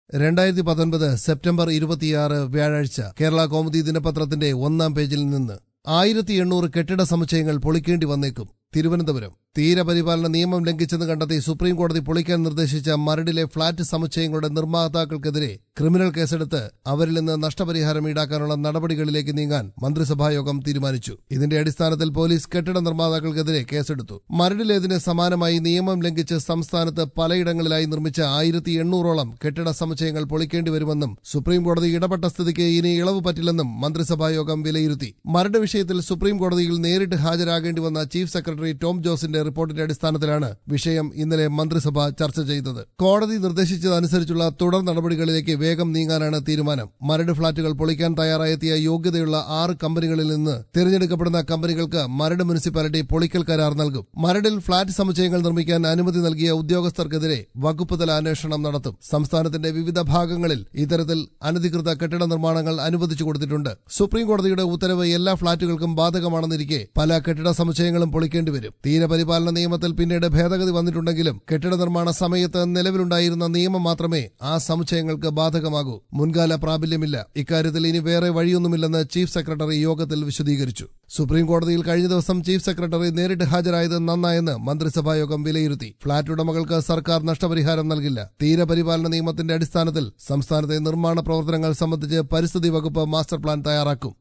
രണ്ടായിരത്തി പത്തൊൻപത് സെപ്റ്റംബർ ഇരുപത്തിയാറ് വ്യാഴാഴ്ച കേരള കൗമുദി ദിനപത്രത്തിന്റെ ഒന്നാം പേജിൽ നിന്ന് ആയിരത്തി എണ്ണൂറ് കെട്ടിട സമുച്ചയങ്ങൾ പൊളിക്കേണ്ടി വന്നേക്കും തിരുവനന്തപുരം തീരപരിപാലന നിയമം ലംഘിച്ചെന്ന് കണ്ടെത്തി സുപ്രീം കോടതി പൊളിക്കാൻ നിർദ്ദേശിച്ച മരടിലെ ഫ്ളാറ്റ് സമുച്ചയങ്ങളുടെ നിർമ്മാതാക്കൾക്കെതിരെ ക്രിമിനൽ കേസെടുത്ത് അവരിൽ നിന്ന് നഷ്ടപരിഹാരം ഈടാക്കാനുള്ള നടപടികളിലേക്ക് നീങ്ങാൻ മന്ത്രിസഭായോഗം തീരുമാനിച്ചു ഇതിന്റെ അടിസ്ഥാനത്തിൽ പോലീസ് കെട്ടിട നിർമ്മാതാക്കൾക്കെതിരെ കേസെടുത്തു മരടിലേതിന് സമാനമായി നിയമം ലംഘിച്ച് സംസ്ഥാനത്ത് പലയിടങ്ങളിലായി നിർമ്മിച്ച ആയിരത്തി എണ്ണൂറോളം കെട്ടിട സമുച്ചയങ്ങൾ പൊളിക്കേണ്ടി വരുമെന്നും സുപ്രീം കോടതി ഇടപെട്ട സ്ഥിതിക്ക് ഇനി ഇളവ് പറ്റില്ലെന്നും മന്ത്രിസഭായോഗം വിലയിരുത്തി മരട് വിഷയത്തിൽ സുപ്രീം കോടതിയിൽ നേരിട്ട് ഹാജരാകേണ്ടി വന്ന ചീഫ് സെക്രട്ടറി ടോം ജോസിന്റെ റിപ്പോർട്ടിന്റെ അടിസ്ഥാനത്തിലാണ് വിഷയം ഇന്നലെ മന്ത്രിസഭ ചർച്ച ചെയ്തത് കോടതി നിർദ്ദേശിച്ചതനുസരിച്ചുള്ള തുടർ നടപടികളിലേക്ക് വേഗം നീങ്ങാനാണ് തീരുമാനം മരട് ഫ്ളാറ്റുകൾ പൊളിക്കാൻ തയ്യാറായെത്തിയ യോഗ്യതയുള്ള ആറ് കമ്പനികളിൽ നിന്ന് തിരഞ്ഞെടുക്കപ്പെടുന്ന കമ്പനികൾക്ക് മരട് മുനിസിപ്പാലിറ്റി പൊളിക്കൽ കരാർ നൽകും മരടിൽ ഫ്ളാറ്റ് സമുച്ചയങ്ങൾ നിർമ്മിക്കാൻ അനുമതി നൽകിയ ഉദ്യോഗസ്ഥർക്കെതിരെ വകുപ്പ് തല അന്വേഷണം നടത്തും സംസ്ഥാനത്തിന്റെ വിവിധ ഭാഗങ്ങളിൽ ഇത്തരത്തിൽ അനധികൃത കെട്ടിട നിർമ്മാണങ്ങൾ അനുവദിച്ചു കൊടുത്തിട്ടുണ്ട് സുപ്രീം കോടതിയുടെ ഉത്തരവ് എല്ലാ ഫ്ളാറ്റുകൾക്കും ബാധകമാണെന്നിരിക്കെ പല കെട്ടിട സമുച്ചയങ്ങളും പൊളിക്കേണ്ടി വരും തീരപരിപാലന നിയമത്തിൽ പിന്നീട് ഭേദഗതി വന്നിട്ടുണ്ടെങ്കിലും കെട്ടിട നിർമ്മാണ സമയത്ത് നിലവിലുണ്ടായിരുന്ന നിയമം മാത്രമേ ആ സമുച്ചയങ്ങൾക്ക് ബാധകമാകൂ മുൻകാല പ്രാബല്യമില്ല ഇക്കാര്യത്തിൽ ഇനി വേറെ വഴിയൊന്നുമില്ലെന്ന് ചീഫ് സെക്രട്ടറി യോഗത്തിൽ വിശദീകരിച്ചു സുപ്രീം കോടതിയിൽ കഴിഞ്ഞ ദിവസം ചീഫ് സെക്രട്ടറി നേരിട്ട് ഹാജരായത് നന്നായെന്ന് മന്ത്രിസഭായോഗം വിലയിരുത്തി ഫ്ളാറ്റ് ഉടമകൾക്ക് സർക്കാർ നഷ്ടപരിഹാരം നൽകില്ല തീരപരിപാലന നിയമത്തിന്റെ അടിസ്ഥാനത്തിൽ സംസ്ഥാനത്തെ നിർമ്മാണ പ്രവർത്തനങ്ങൾ സംബന്ധിച്ച് പരിസ്ഥിതി വകുപ്പ് മാസ്റ്റർ പ്ലാൻ തയ്യാറാക്കും